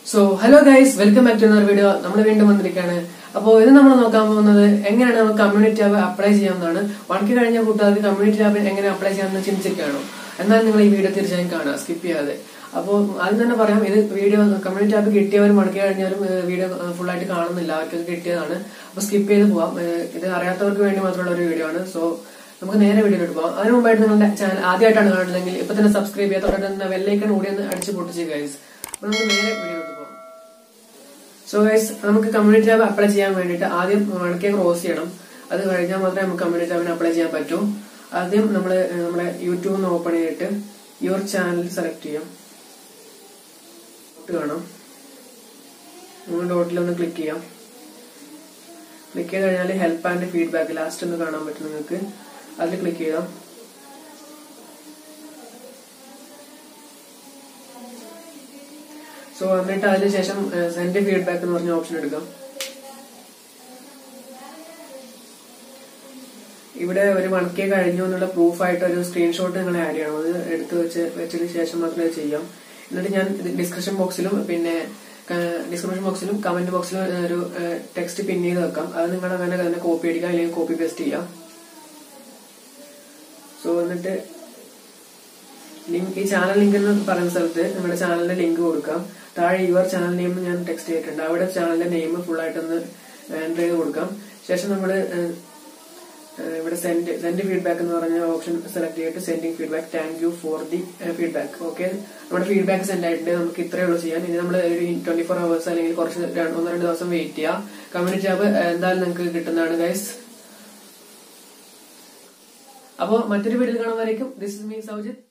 so hello guys welcome back to another video നമ്മൾ വീണ്ടും വന്നിരിക്കുകയാണ് അപ്പോൾ ഇത് നമ്മൾ നോക്കാൻ പോകുന്നത് എങ്ങനെയാണ് നമുക്ക് കമ്മ്യൂണിറ്റി ടാബ് അപ്ലൈ ചെയ്യാവുന്നതാണ് വൺ കെ കഴിഞ്ഞ കൂട്ടുകാർക്ക് കമ്മ്യൂണിറ്റി ടാബ് എങ്ങനെ അപ്ലൈ ചെയ്യാമെന്ന് ചിന്തിച്ചിരിക്കുകയാണോ എന്നാൽ നിങ്ങൾ ഈ വീഡിയോ തീർച്ചയായും കാണുക സ്കിപ്പ് ചെയ്യാതെ അപ്പോൾ ആദ്യം തന്നെ പറയാം ഇത് വീഡിയോ കമ്മ്യൂണിറ്റി ടാബ് കിട്ടിയവരും മടക്കി കഴിഞ്ഞാലും വീഡിയോ ഫുൾ ആയിട്ട് കാണുന്നില്ല അവർക്കൊക്കെ കിട്ടിയതാണ് അപ്പോൾ സ്കിപ്പ് ചെയ്ത് പോവാം ഏഹ് ഇത് അറിയാത്തവർക്ക് വേണ്ടി മാത്രമുള്ള ഒരു വീഡിയോ ആണ് സോ നമുക്ക് നേരെ വീഡിയോയിലോട്ട് പോകാം അതിന് മുമ്പായിട്ട് നിങ്ങളുടെ ചാനൽ ആദ്യമായിട്ടാണ് കാണുന്നതെങ്കിൽ ഇപ്പൊ തന്നെ സബ്സ്ക്രൈബ് ചെയ്യാത്ത ഉടനെ തന്നെ വെല്ലൈക്കൺ കൂടി ഒന്ന് അടിച്ച് പൊട്ടിച്ച് ഗൈസ് അപ്പൊ നമുക്ക് നേരെ വീഡിയോയിലോട്ട് പോകാം സോ ഗൈസ് നമുക്ക് കമ്മ്യൂണിറ്റി ടാബ് അപ്ലൈ ചെയ്യാൻ വേണ്ടിയിട്ട് ആദ്യം വണക്കെ ക്രോസ് ചെയ്യണം അത് കഴിഞ്ഞാൽ മാത്രമേ നമുക്ക് കമ്മ്യൂണിറ്റി ടാബിന് അപ്ലൈ ചെയ്യാൻ പറ്റൂ ആദ്യം നമ്മൾ നമ്മുടെ യൂട്യൂബ് ഒന്ന് ഓപ്പൺ ചെയ്തിട്ട് യുവർ ചാനൽ സെലക്ട് ചെയ്യാം ഡോട്ട് കാണാം നമ്മൾ ഡോട്ടിൽ ഒന്ന് ക്ലിക്ക് ചെയ്യാം ക്ലിക്ക് ചെയ്ത് കഴിഞ്ഞാൽ ഹെൽപ്പ് ആൻഡ് ഫീഡ്ബാക്ക് ലാസ്റ്റ് ഒന്ന് കാണാൻ പറ്റും നിങ്ങൾക്ക് അതിൽ ക്ലിക്ക് ചെയ്യാം സോ എന്നിട്ട് അതിനുശേഷം സെൻഡ് ഫീഡ്ബാക്ക് എന്ന് പറഞ്ഞ ഓപ്ഷൻ എടുക്കാം ഇവിടെ ഒരു വൺ കെ കഴിഞ്ഞു എന്നുള്ള പ്രൂഫായിട്ട് ഒരു സ്ക്രീൻഷോട്ട് നിങ്ങൾ ആഡ് ചെയ്യണം അത് എടുത്ത് വെച്ച് വെച്ചതിന് ശേഷം മാത്രമേ അത് ചെയ്യാം എന്നിട്ട് ഞാൻ ഡിസ്ക്രിപ്ഷൻ ബോക്സിലും പിന്നെ ഡിസ്ക്രിപ്ഷൻ ബോക്സിലും കമന്റ് ബോക്സിലും ഒരു ടെക്സ്റ്റ് പിൻ ചെയ്ത് വെക്കാം അത് നിങ്ങൾ അങ്ങനെ തന്നെ കോപ്പി അടിക്കാം അല്ലെങ്കിൽ കോപ്പി പേസ്റ്റ് ചെയ്യാം സോ എന്നിട്ട് ലിങ്ക് ഈ ചാനൽ ലിങ്ക് എന്ന് പറയുന്ന സ്ഥലത്ത് നിങ്ങളുടെ ചാനലിന്റെ ലിങ്ക് കൊടുക്കാം താഴെ യുവർ ചാനൽ നെയിം ഞാൻ ടെക്സ്റ്റ് ചെയ്തിട്ടുണ്ട് അവിടെ ചാനലിന്റെ നെയിം ഫുൾ ആയിട്ടൊന്ന് എൻ്റർ ചെയ്ത് കൊടുക്കാം ശേഷം നമ്മൾ ഇവിടെ സെൻഡ് സെൻഡ് ഫീഡ്ബാക്ക് എന്ന് പറഞ്ഞ ഓപ്ഷൻ സെലക്ട് ചെയ്തിട്ട് sending feedback thank you for the feedback okay നമ്മുടെ ഫീഡ്ബാക്ക് സെൻഡ് ആയിട്ടുണ്ട് നമുക്ക് ഇത്രയേ ഉള്ളൂ ചെയ്യാൻ ഇനി നമ്മൾ ഒരു ട്വന്റി ഫോർ അവേഴ്സ് അല്ലെങ്കിൽ കുറച്ച് രണ്ട് ഒന്ന് രണ്ട് ദിവസം വെയിറ്റ് ചെയ്യാം കമ്മ്യൂണിറ്റി ടാബ് എന്തായാലും നിങ്ങൾക്ക് കിട്ടുന്നതാണ് ഗൈസ് അപ്പോൾ മറ്റൊരു വീഡിയോയിൽ കാണുമ്പോഴേക്കും ദിസ് ഇസ് മീ സൗജിത്